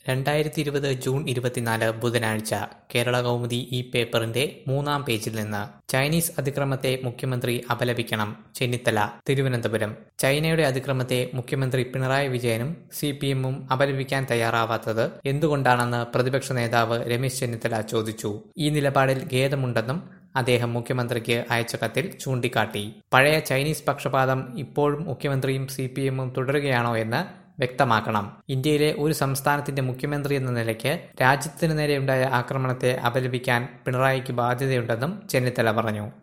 രണ്ടായിരത്തി ഇരുപത് ജൂൺ ഇരുപത്തിനാല് ബുധനാഴ്ച കേരള കൗമുദി ഈ പേപ്പറിന്റെ മൂന്നാം പേജിൽ നിന്ന് ചൈനീസ് അതിക്രമത്തെ മുഖ്യമന്ത്രി അപലപിക്കണം ചെന്നിത്തല തിരുവനന്തപുരം ചൈനയുടെ അതിക്രമത്തെ മുഖ്യമന്ത്രി പിണറായി വിജയനും സി പി എമ്മും അപലപിക്കാൻ തയ്യാറാവാത്തത് എന്തുകൊണ്ടാണെന്ന് പ്രതിപക്ഷ നേതാവ് രമേശ് ചെന്നിത്തല ചോദിച്ചു ഈ നിലപാടിൽ ഖേദമുണ്ടെന്നും അദ്ദേഹം മുഖ്യമന്ത്രിക്ക് അയച്ച കത്തിൽ ചൂണ്ടിക്കാട്ടി പഴയ ചൈനീസ് പക്ഷപാതം ഇപ്പോഴും മുഖ്യമന്ത്രിയും സി പി എമ്മും തുടരുകയാണോ എന്ന് വ്യക്തമാക്കണം ഇന്ത്യയിലെ ഒരു സംസ്ഥാനത്തിന്റെ മുഖ്യമന്ത്രി എന്ന നിലയ്ക്ക് രാജ്യത്തിനു നേരെയുണ്ടായ ആക്രമണത്തെ അപലപിക്കാൻ പിണറായിക്ക് ബാധ്യതയുണ്ടെന്നും ചെന്നിത്തല പറഞ്ഞു